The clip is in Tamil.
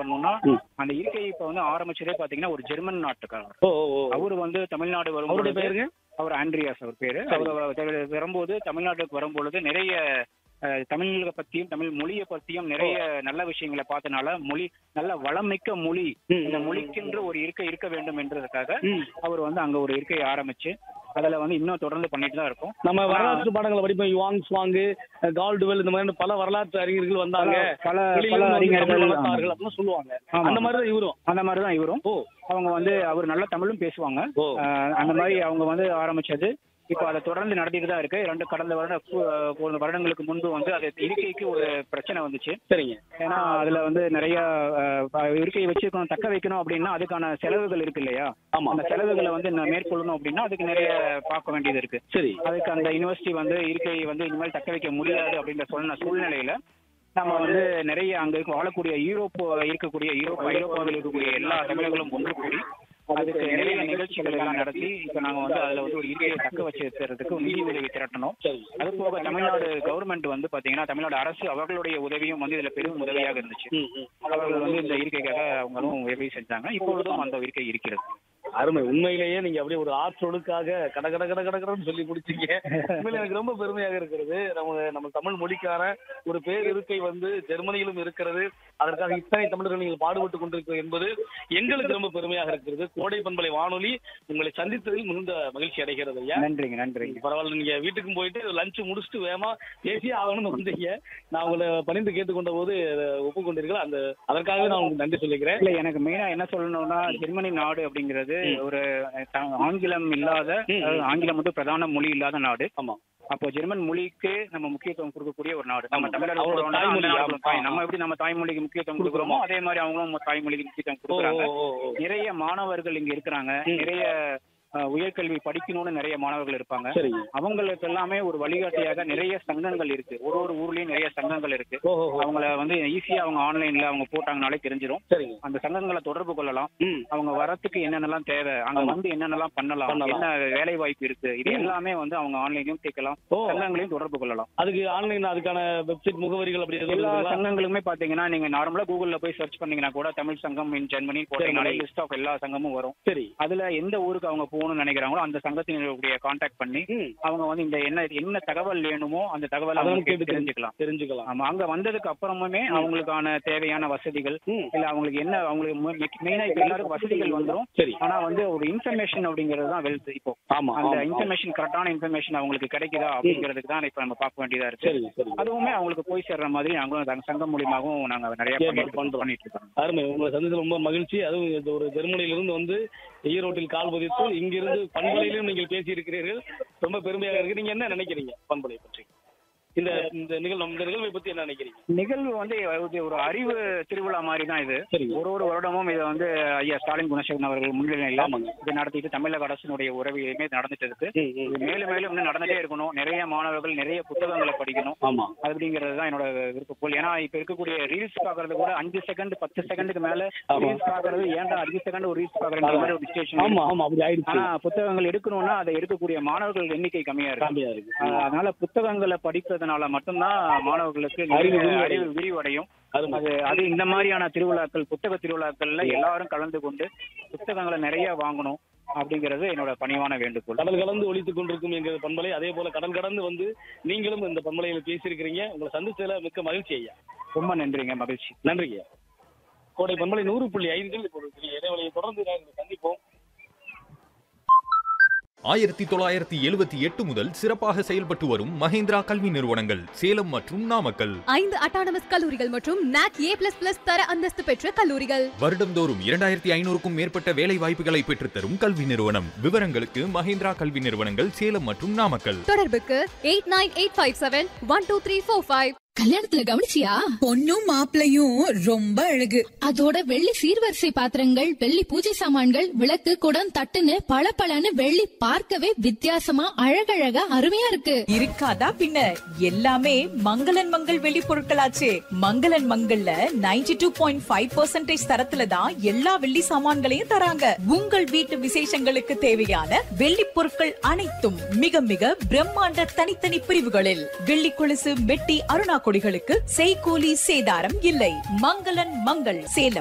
வரணும்னா ம். அந்த இருக்கை இப்ப வந்து ஆரம்பிச்சதே பாத்தீங்கன்னா ஒரு ஜெர்மன் நாட்டுக்காரர் ஓ ஓ ஓ அவரு வந்து தமிழ்நாடு அவருடைய வரும்போது பெயருங்க அவர் ஆண்ட்ரியாஸ் அவர் பேரு சரி. அவர் வரும்போது தமிழ்நாட்டுக்கு வரும்பொழுது நிறைய அஹ், தமிழை பத்தியும் தமிழ் மொழியை பத்தியும் நிறைய நல்ல விஷயங்களை பார்த்தனால மொழி நல்ல வளமிக்க மொழி ம், இந்த ம், மொழிக்கென்று ஒரு இருக்கை இருக்க வேண்டும் என்றதுக்காக ம். அவர் வந்து அங்க ஒரு இருக்கையை ஆரம்பிச்சு அதுல வந்து இன்னும் தொடர்ந்து பண்ணிட்டு தான் இருக்கோம் நம்ம வரலாற்று பாடங்களை படிப்போம் யுவாங் ஸ்வாங்கு கால்டுவெல் இந்த மாதிரி பல வரலாற்று அறிஞர்கள் வந்தாங்க பல வெளியில பல இருந்து வந்து தமிழ் அறிஞர்கள் வளர்த்தார்கள் அப்படின்னு சொல்லுவாங்க ஆமா. அந்த மாதிரி தான் இவரும் அந்த மாதிரி தான் இவரும் ஓ அவங்க வந்து அவர் நல்ல தமிழும் பேசுவாங்க ஓ அஹ், அந்த மாதிரி அவங்க வந்து ஆரம்பிச்சது இப்போ அதை தொடர்ந்து நடத்திட்டு தான் இருக்கு ரெண்டு கடந்த வருட பு- ஒரு வருடங்களுக்கு முன்பு வந்து அது இருக்கைக்கு ஒரு பிரச்சனை வந்துச்சு சரிங்க ஏன்னா அதுல வந்து நிறைய அஹ், இருக்கையை வச்சிருக்கணும் தக்க வைக்கணும் அப்படின்னா அதுக்கான செலவுகள் இருக்கு இல்லையா ஆமா அந்த செலவுகளை வந்து நான் மேற்கொள்ளணும் அப்படின்னா அதுக்கு நிறைய பார்க்க வேண்டியது இருக்கு சரி அதுக்கு அந்த யுனிவர்சிட்டி வந்து இருக்கையை வந்து இனிமேல் தக்க வைக்க முடியாது அப்படின்ற சொன்ன சூழ்நிலையில நம்ம வந்து நிறைய அங்க இருக்க வாழக்கூடிய யூரோப் இருக்கக்கூடிய யூரோப் ஐரோப்பாவில் இருக்கக்கூடிய எல்லா தமிழர்களும் ஒன்று கூடி அதுக்கு நிறைய நிகழ்ச்சிகள் எல்லாம் நடத்தி இப்ப நாங்க வந்து அதுல வந்து ஒரு இருக்கையை தக்க வச்சிருக்கிறதுக்கு நிதி உதவி திரட்டணும் சரி அது போக தமிழ்நாடு கவர்மெண்ட் வந்து பாத்தீங்கன்னா தமிழ்நாடு அரசு அவர்களுடைய உதவியும் வந்து இதுல பெரும் உதவியாக இருந்துச்சு ம், ம். அவர்கள் வந்து இந்த இருக்கைக்காக அவங்களும் உதவி செஞ்சாங்க இப்பொழுதும் அந்த இருக்கை இருக்கிறது அருமை உண்மையிலேயே நீங்க அப்படியே ஒரு ஆற்றொழுக்காக கட கட கட கட கடன்னு சொல்லி முடிச்சீங்க உண்மையில எனக்கு ரொம்ப பெருமையாக இருக்கிறது நம்ம நம்ம தமிழ் மொழிக்கான ஒரு பேர் இருக்கை வந்து ஜெர்மனியிலும் இருக்கிறது அதற்காக இத்தனை தமிழர்கள் நீங்கள் பாடுபட்டு கொண்டிருக்கிறது என்பது எங்களுக்கு ரொம்ப பெருமையாக இருக்கிறது கோடை பண்பலை வானொலி உங்களை சந்தித்ததில் மிகுந்த மகிழ்ச்சி அடைகிறது ஐயா நன்றிங்க நன்றிங்க பரவாயில்ல நீங்க வீட்டுக்கும் போயிட்டு லஞ்ச் முடிச்சுட்டு வேகமா பேசியே ஆகணும்னு வந்தீங்க நான் உங்களை பணிந்து கேட்டுக்கொண்ட போது அதை ஒப்புக்கொண்டீர்கள் அந்த அதற்காகவே நான் உங்களுக்கு நன்றி சொல்லிக்கிறேன் இல்ல எனக்கு மெயினா என்ன சொல்லணும்னா ஜெர்மனி நாடு அப்படிங்கிறது ஒரு த- ஆங்கிலம் இல்லாத ம். அதாவது ஆங்கிலம் வந்து பிரதான மொழி இல்லாத நாடு ஆமா அப்போ ஜெர்மன் மொழிக்கு நம்ம முக்கியத்துவம் கொடுக்கக்கூடிய ஒரு நாடு நம்ம ஆமா. தமிழர்கள் அவங்களோட சொல்றோம்னா, தாய்மொழி, அந்த ஆமா. தாய்- நம்ம எப்படி நம்ம தாய்மொழிக்கு முக்கியத்துவம் கொடுக்குறோமோ அதே மாதிரி அவங்களும் நம்ம தாய்மொழிக்கு முக்கியத்துவம் ஓ கொடுக்குறாங்க ஓ, ஓ, ஓ. நிறைய மாணவர்கள் இங்க இருக்கிறாங்க ம். நிறைய அஹ், உயர்கல்வி படிக்கணும்னு நிறைய மாணவர்கள் இருப்பாங்க சரிங்க அவங்களுக்கு எல்லாமே ஒரு வழிகாட்டியாக நிறைய சங்கங்கள் இருக்கு ஒரு ஒரு ஊர்லயும் நிறைய சங்கங்கள் இருக்கு ஓ ஓ, ஓ. அவங்கள வந்து ஈஸியா அவங்க ஆன்லைன்ல அவங்க போட்டாங்கனாலே தெரிஞ்சிடும் சரிங்க அந்த சங்கங்களை தொடர்பு கொள்ளலாம் ம் அவங்க வரத்துக்கு என்னென்னலாம் தேவை அங்க ஆமா. வந்து என்னென்னலாம் பண்ணலாம் பண்ணலாம். என்ன வேலை வாய்ப்பு இருக்கு இது ம். எல்லாமே வந்து அவங்க ஆன்லைன்லயும் கேட்கலாம் ஓ சங்கங்களையும் தொடர்பு கொள்ளலாம் அதுக்கு ஆன்லைன் அதுக்கான வெப்சைட் முகவரிகள் அப்படி எதுவும் எல்லா இருக்குங்களா? சங்கங்களுமே பாத்தீங்கன்னா நீங்க நார்மலா கூகுள்ல போய் சர்ச் பண்ணீங்கன்னா கூட தமிழ் சங்கம் இன் ஜெர்மனி போட்டீங்கனாலே சரி. லிஸ்ட் ஆஃப் எல்லா சங்கமும் வரும் சரி அதுல எந்த ஊருக்கு அவங்க போகணும்னு நினைக்கிறாங்களோ அந்த சங்கத்தினுடைய கான்டாக்ட் பண்ணி ம் அவங்க வந்து இந்த என்ன என்ன தகவல் வேணுமோ அந்த தகவலை அதெல்லாம் அவங்க கேட்டு கேட்டு தெரிஞ்சுக்கலாம் தெரிஞ்சுக்கலாம் ஆமா அங்க வந்ததுக்கு அப்புறமுமே அவங்களுக்கான தேவையான வசதிகள் ம் இல்ல அவங்களுக்கு என்ன அவங்களுக்கு மெயினா இப்ப எல்லாருக்கும் வசதிகள் வந்துரும் சரி ஆனா வந்து ஒரு இன்ஃபர்மேஷன் அப்படிங்கிறது தான் வெல்த் இப்போ ஆமா அந்த ஆமா, ஆமா. இன்ஃபர்மேஷன் கரெக்டான இன்ஃபர்மேஷன் அவங்களுக்கு கிடைக்குதா அப்படிங்கிறதுக்கு தான் இப்ப நம்ம பார்க்க வேண்டியதா இருக்கு சரி சரி அதுவுமே அவங்களுக்கு போய் சேர்ற மாதிரி நாங்களும் அந்த சங்கம் மூலியமாகவும் நாங்க நிறைய ஏற்பாடு பண்ணிட்டு பண்றோம். பண்ணிட்டு இருக்கோம் அருமை உங்களை சந்தித்து ரொம்ப மகிழ்ச்சி அதுவும் இது ஒரு ஜெர்மனியிலிருந்து வந்து ஈரோட்டில் கால் பதித்து இங்கிருந்து பண்பலையிலும் நீங்கள் பேசியிருக்கிறீர்கள் ரொம்ப பெருமையாக இருக்கு நீங்க என்ன நினைக்கிறீங்க பண்பலை பற்றி இந்த இந்த நிகழ்வு இந்த நிகழ்வை பத்தி என்ன நினைக்கிறீங்க நிகழ்வு வந்து இது ஒரு அறிவு திருவிழா மாதிரி தான் இது சரி ஒரு ஒரு வருடமும் இதை வந்து ஐயா ஸ்டாலின் குணசேகரன் அவர்கள் முன்னிலையில் ஆமாங்க. இது நடத்திட்டு தமிழக அரசினுடைய உறவிலுமே நடந்துட்டு இருக்கு ம், ம். இது மேலும் மேலும் இன்னும் நடந்துட்டே இருக்கணும் நிறைய மாணவர்கள் நிறைய புத்தகங்களை படிக்கணும் ஆமா அப்படிங்கிறது தான் என்னோட விருப்பப்போல் ஏன்னா இப்ப இருக்கக்கூடிய ரீல்ஸ் பாக்குறது கூட அஞ்சு செகண்ட் பத்து செகண்டுக்கு மேல ஆமா. ரீல்ஸ் பாக்குறது ஏன்டா அஞ்சு செகண்ட் ஒரு ரீல்ஸ் பாக்குற மாதிரி ஒரு சுச்சுவேஷன் ஆமா ஆமா அப்படி ஆயிடுச்சு ஆனா புத்தகங்கள் எடுக்கணும்னா அதை எடுக்கக்கூடிய மாணவர்கள் எண்ணிக்கை கம்மியா இருக்கு காமியா இருக்கு ஆஹ் அதனால புத்தகங்களை படிப்பதனால மட்டும்தான் மாணவர்களுக்கு அறிவு நிறைய விரிவடையும். அறிவு விரிவடையும் அருமை அது அது இந்த மாதிரியான திருவிழாக்கள் புத்தக திருவிழாக்கள்ல எல்லாரும் கலந்து கொண்டு புத்தகங்களை நிறைய வாங்கணும் அப்படிங்கிறது என்னோட பணிவான வேண்டுகோள் கடல் கலந்து ஒழித்துக் கொண்டிருக்கும் எங்கள் பண்பலை அதே போல கடல் கடந்து வந்து நீங்களும் இந்த பண்பலையில பேசியிருக்கிறீங்க உங்களை சந்திச்சதுல மிக்க மகிழ்ச்சி ஐயா ரொம்ப நன்றிங்க மகிழ்ச்சி நன்றிங்க ஐயா கோடை பண்பலை நூறு புள்ளி ஐந்தில் இப்போ ஒரு சிறிய இடைவெளியை தொடர்ந்து நாங்கள் சந்திப்போம் ஆயிரத்தி தொள்ளாயிரத்தி எழுபத்தி எட்டு முதல் சிறப்பாக செயல்பட்டு வரும் மஹேந்திரா கல்வி நிறுவனங்கள் சேலம் மற்றும் நாமக்கல் ஐந்து அட்டானமஸ் கல்லூரிகள் மற்றும் நாக் ஏ பிளஸ் பிளஸ் தர அந்தஸ்து பெற்ற கல்லூரிகள் வருடந்தோறும் இரண்டாயிரத்தி ஐநூறுக்கும் மேற்பட்ட வேலை வாய்ப்புகளை பெற்றுத்தரும் கல்வி நிறுவனம் விவரங்களுக்கு மஹேந்திரா கல்வி நிறுவனங்கள் சேலம் மற்றும் நாமக்கல் தொடர்புக்கு eight nine eight five seven one two three four five கல்யாணத்துல கவனிச்சியா பொண்ணும் மாப்பிளையும் ரொம்ப அழகு அதோட வெள்ளி சீர்வரிசை பாத்திரங்கள் வெள்ளி பூஜை சாமான்கள் விளக்கு குடம் தட்டுன்னு பளபளன்னு வெள்ளி பார்க்கவே வித்தியாசமா அழகழகா அருமையா இருக்கு இருக்காதா பின்ன எல்லாமே மங்களன் மங்கள் வெளி பொருட்களாச்சே மங்களன் மங்கள்ல 92.5% டூ பாயிண்ட் ஃபைவ் தரத்துல தான் எல்லா வெள்ளி சாமான்களையும் தராங்க உங்கள் வீட்டு விசேஷங்களுக்கு தேவையான வெள்ளி பொருட்கள் அனைத்தும் மிக மிக பிரம்மாண்ட தனித்தனி பிரிவுகளில் வெள்ளி கொலுசு மெட்டி அருணா கொடிகளுக்கு செய்கூலி சேதாரம் இல்லை மங்களன் மங்கள் சேலம்